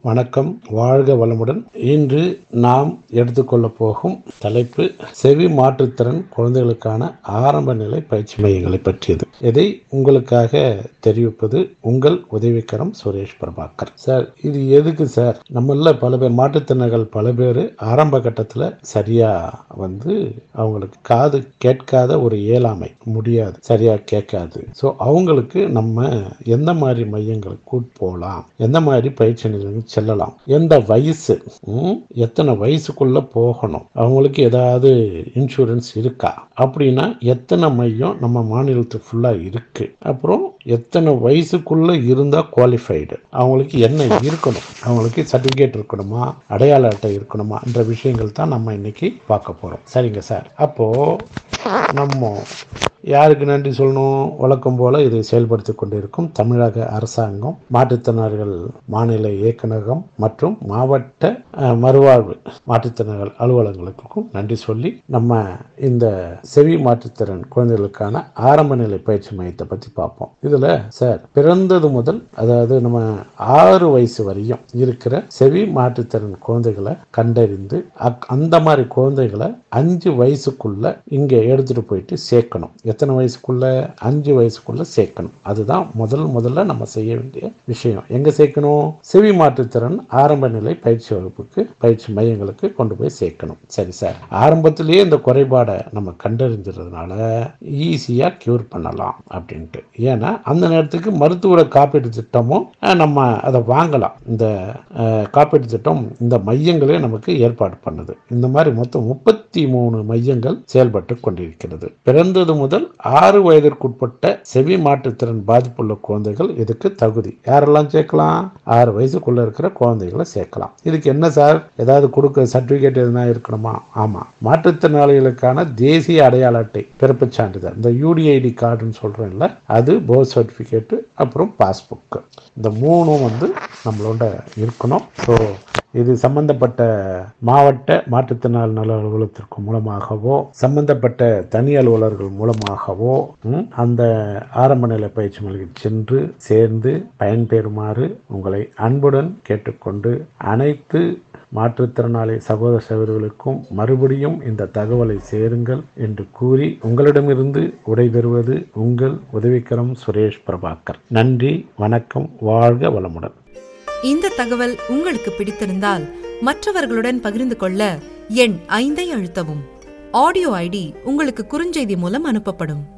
வணக்கம் வாழ்க வளமுடன் இன்று நாம் எடுத்துக்கொள்ள போகும் தலைப்பு செவி மாற்றுத்திறன் குழந்தைகளுக்கான ஆரம்ப நிலை பயிற்சி மையங்களை பற்றியது இதை உங்களுக்காக தெரிவிப்பது உங்கள் உதவிக்கரம் சுரேஷ் பிரபாகர் சார் இது எதுக்கு சார் நம்மள பல பேர் மாற்றுத்திறனாளிகள் பல பேர் ஆரம்ப கட்டத்தில் சரியா வந்து அவங்களுக்கு காது கேட்காத ஒரு இயலாமை முடியாது சரியா கேட்காது ஸோ அவங்களுக்கு நம்ம எந்த மாதிரி மையங்களுக்கு கூட்டு போகலாம் எந்த மாதிரி பயிற்சி நிலையங்களுக்கு செல்லலாம் எந்த வயசு ம், எத்தனை வயசுக்குள்ள போகணும் அவங்களுக்கு ஏதாவது இன்சூரன்ஸ் இருக்கா அப்படின்னா எத்தனை மையம் நம்ம மாநிலத்துக்கு ஃபுல்லா இருக்கு அப்புறம் எத்தனை வயசுக்குள்ள இருந்தா குவாலிஃபைடு அவங்களுக்கு என்ன இருக்கணும் அவங்களுக்கு சர்டிபிகேட் இருக்கணுமா அடையாள அட்டை இருக்கணுமா என்ற விஷயங்கள் தான் நம்ம இன்னைக்கு பார்க்க போறோம் சரிங்க சார் அப்போ நம்ம யாருக்கு நன்றி சொல்லணும் வழக்கம் போல இதை செயல்படுத்தி கொண்டிருக்கும் தமிழக அரசாங்கம் மாற்றுத்திறனாளிகள் மாநில இயக்குநரகம் மற்றும் மாவட்ட அஹ், மறுவாழ்வு மாற்றுத்திறனாளிகள் அலுவலகங்களுக்கும் நன்றி சொல்லி நம்ம இந்த செவி மாற்றுத்திறன் குழந்தைகளுக்கான ஆரம்ப நிலை பயிற்சி மையத்தை பத்தி பார்ப்போம் இதுல சார் பிறந்தது முதல் அதாவது நம்ம ஆறு வயசு வரையும் இருக்கிற செவி மாற்றுத்திறன் குழந்தைகளை கண்டறிந்து அக்- அந்த மாதிரி குழந்தைகளை அஞ்சு வயசுக்குள்ள இங்க எடுத்துட்டு போயிட்டு சேர்க்கணும் எத்தனை வயசுக்குள்ள அஞ்சு வயசுக்குள்ள சேர்க்கணும் அதுதான் முதல் முதல்ல நம்ம செய்ய வேண்டிய விஷயம் எங்க சேர்க்கணும் செவி மாற்றுத்திறன் ஆரம்ப நிலை பயிற்சி வகுப்புக்கு பயிற்சி மையங்களுக்கு கொண்டு போய் சேர்க்கணும் சரி சார் ஆரம்பத்திலேயே இந்த குறைபாடை நம்ம கண்டறிஞ்சதுனால ஈஸியா கியூர் பண்ணலாம் அப்படின்ட்டு ஏன்னா அந்த நேரத்துக்கு மருத்துவ காப்பீட்டு திட்டமும் அஹ், நம்ம அதை வாங்கலாம் இந்த அஹ், காப்பீட்டு திட்டம் இந்த மையங்களே நமக்கு ஏற்பாடு பண்ணுது இந்த மாதிரி மொத்தம் முப்பத்தி மூணு மையங்கள் செயல்பட்டு கொண்டிருக்கிறது பிறந்தது முதல் ஆறு வயதிற்குட்பட்ட செவி மாற்றுத்திறன் பாதிப்புள்ள குழந்தைகள் இதுக்கு தகுதி யாரெல்லாம் சேர்க்கலாம் ஆறு வயசுக்குள்ள இருக்கிற குழந்தைகளை சேர்க்கலாம் இதுக்கு என்ன சார் ஏதாவது கொடுக்க சர்டிபிகேட் எதுனா இருக்கணுமா ஆமா மாற்றுத்திறனாளிகளுக்கான தேசிய அடையாள அட்டை பிறப்புச் சான்றிதழ் இந்த யூடிஐடி கார்டுன்னு சொல்றேன்ல அது போர்த் சர்டிபிகேட் அப்புறம் பாஸ்புக் இந்த மூணும் வந்து நம்மளோட இருக்கணும் ஸோ இது சம்பந்தப்பட்ட மாவட்ட மாற்றுத்திறனாளி நல அலுவலகத்திற்கு மூலமாகவோ சம்பந்தப்பட்ட தனி அலுவலர்கள் மூலமாகவோ ம், அந்த ஆரம்ப நிலை பயிற்சி மையத்தில் சென்று சேர்ந்து பயன்பெறுமாறு உங்களை அன்புடன் கேட்டுக்கொண்டு அனைத்து மாற்றுத்திறனாளி சகோதர சகோதரிகளுக்கும் மறுபடியும் இந்த தகவலை சேருங்கள் என்று கூறி உங்களிடமிருந்து விடைபெறுவது உங்கள் உதவிக்கரம் சுரேஷ் பிரபாகர் நன்றி வணக்கம் வாழ்க வளமுடன் இந்த தகவல் உங்களுக்கு பிடித்திருந்தால் மற்றவர்களுடன் பகிர்ந்து கொள்ள எண் ஐந்தை அழுத்தவும் ஆடியோ ஐடி உங்களுக்கு குறுஞ்செய்தி மூலம் அனுப்பப்படும்